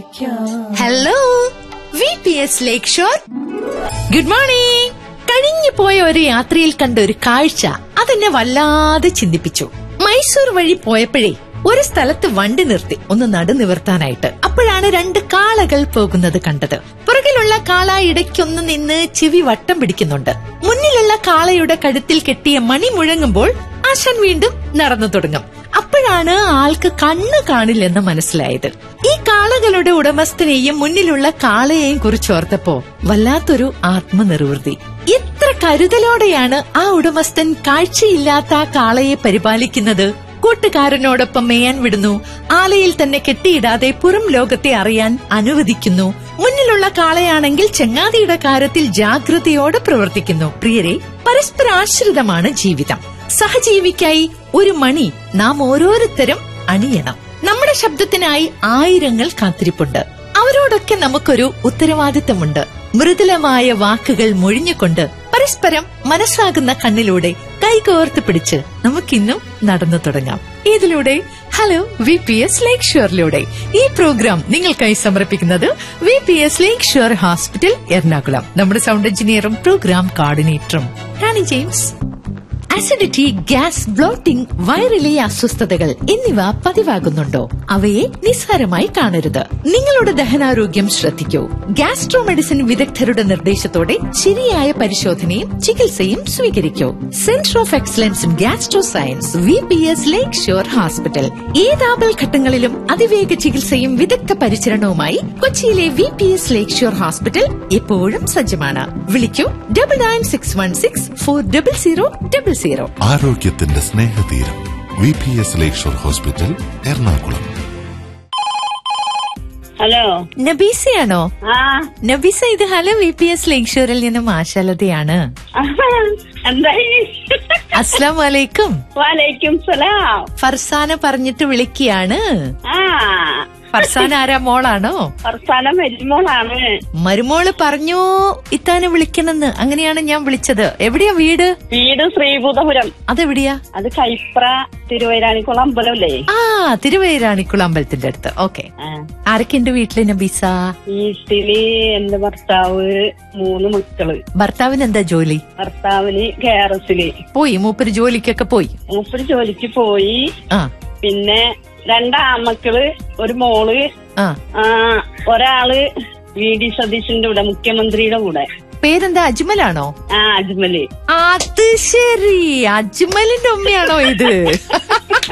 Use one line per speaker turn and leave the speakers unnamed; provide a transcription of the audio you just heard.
Hello V P S Lakeshore good morning കഴിഞ്ഞു പോയ ഒരു യാത്രയിൽ കണ്ട ഒരു കാഴ്ച അതെന്നെ വല്ലാതെ ചിന്തിപ്പിച്ചു മൈസൂർ വഴി പോയപ്പോഴേ ഒരു സ്ഥലത്ത് വണ്ടി നിർത്തി ഒന്ന് നടുനിവർത്താനായിട്ട് അപ്പോഴാണ് രണ്ട് കാളകൾ പോകുന്നത് കണ്ടത് പുറകിലുള്ള കാള ഇടയ്ക്കൊന്ന് നിന്ന് ചെവി വട്ടം പിടിക്കുന്നുണ്ട് മുന്നിലുള്ള കാളയുടെ കഴുത്തിൽ കെട്ടിയ മണി മുഴങ്ങുമ്പോൾ ആശാൻ വീണ്ടും നടന്നു തുടങ്ങും അപ്പോഴാണ് ആൾക്ക് കണ്ണ് കാണില്ലെന്ന് മനസ്സിലായത് ഈ കാളകളുടെ ഉടമസ്ഥനെയും മുന്നിലുള്ള കാളയെയും കുറിച്ചോർത്തപ്പോ വല്ലാത്തൊരു ആത്മനിർവൃതി എത്ര കരുതലോടെയാണ് ആ ഉടമസ്ഥൻ കാഴ്ചയില്ലാത്ത ആ കാളയെ പരിപാലിക്കുന്നത് കൂട്ടുകാരനോടൊപ്പം മേയാൻ വിടുന്നു ആലയിൽ തന്നെ കെട്ടിയിടാതെ പുറം ലോകത്തെ അറിയാൻ അനുവദിക്കുന്നു മുന്നിലുള്ള കാളയാണെങ്കിൽ ചങ്ങാതിയുടെ കാര്യത്തിൽ ജാഗ്രതയോടെ പ്രവർത്തിക്കുന്നു പ്രിയരെ പരസ്പരാശ്രിതമാണ് ജീവിതം സഹജീവിക്കായി ഒരു മണി നാം ഓരോരുത്തരും അണിയണം നമ്മുടെ ശബ്ദത്തിനായി ആയിരങ്ങൾ കാത്തിരിപ്പുണ്ട് അവരോടൊക്കെ നമുക്കൊരു ഉത്തരവാദിത്തമുണ്ട് മൃദുലമായ വാക്കുകൾ മൊഴിഞ്ഞുകൊണ്ട് പരസ്പരം മനസ്സാകുന്ന കണ്ണിലൂടെ കൈകോർത്ത് പിടിച്ച് നമുക്കിന്നും നടന്നു തുടങ്ങാം ഇതിലൂടെ ഹലോ വി പി എസ് ലേക്ക് ഷുവറിലൂടെ ഈ പ്രോഗ്രാം നിങ്ങൾക്കായി സമർപ്പിക്കുന്നത് V P S Lakeshore hospital Ernakulam നമ്മുടെ സൗണ്ട് എഞ്ചിനീയറും പ്രോഗ്രാം കോർഡിനേറ്ററും Rani James acidity gas bloating വയറിലെ അസ്വസ്ഥതകൾ എന്നിവ പതിവാകുന്നുണ്ടോ അവയെ നിസ്സാരമായി കാണരുത് നിങ്ങളുടെ ദഹനാരോഗ്യം ശ്രദ്ധിക്കൂ ഗ്യാസ്ട്രോ മെഡിസിൻ വിദഗ്ധരുടെ നിർദ്ദേശത്തോടെ ശരിയായ പരിശോധനയും ചികിത്സയും സ്വീകരിക്കൂ centre of excellence in gastro science V P S Lakeshore hospital ഏതാപൽ ഘട്ടങ്ങളിലും അതിവേഗ ചികിത്സയും വിദഗ്ധ പരിചരണവുമായി കൊച്ചിയിലെ V P S Lakeshore hospital എപ്പോഴും സജ്ജമാണ് വിളിക്കൂ double nine six one six four double zero double zero
ആരോഗ്യത്തിന്റെ സ്നേഹതീരം V P S Lakeshore hospital Ernakulam
hello
നബീസയാണോ
ആ
നബീസ ഇത് ഹലോ വി പി എസ് ലേക്ഷോറിൽ നിന്നും ആശാലതയാണ്
എന്തായി
അസ്ലാം വലൈക്കും
വാലൈക്കും സലാം
ഫർസാന പറഞ്ഞിട്ട് വിളിക്കുകയാണ്
ആ
ഫർസാന ആരാ മോളാണോ
ഫർസാന മരുമോളാണ്
മരുമോള് പറഞ്ഞു ഇത്താനെ വിളിക്കണമെന്ന് അങ്ങനെയാണ് ഞാൻ വിളിച്ചത് എവിടെയാ വീട്
വീട് ശ്രീഭൂതപുരം
അതെവിടെയാ
അത് കൈപ്ര തിരുവൈരാണിക്കുളം അമ്പലമല്ലേ
ആ തിരുവൈരാണിക്കുളം അമ്പലത്തിന്റെ അടുത്ത് ഓക്കെ
ആ.
ആരൊക്കെയുണ്ട് വീട്ടില് നബീസ
വീട്ടില് എന്റെ ഭർത്താവ് മൂന്ന് മക്കള്
ഭർത്താവിന് എന്താ ജോലി
ഭർത്താവിന് കേരസില്
പോയി മൂപ്പര് ജോലിക്കൊക്കെ പോയി
മൂപ്പര് ജോലിക്ക് പോയി
ആ
പിന്നെ രണ്ട് ആമക്കള് ഒരു മോള്
ആ
ആ ഒരാള് വി ഡി സതീശന്റെ കൂടെ മുഖ്യമന്ത്രിയുടെ കൂടെ
പേരെന്താ അജ്മലാണോ
ആ അജ്മല്
അത് ശരി അജ്മലിന്റെ ഉമ്മയാണോ ഇത്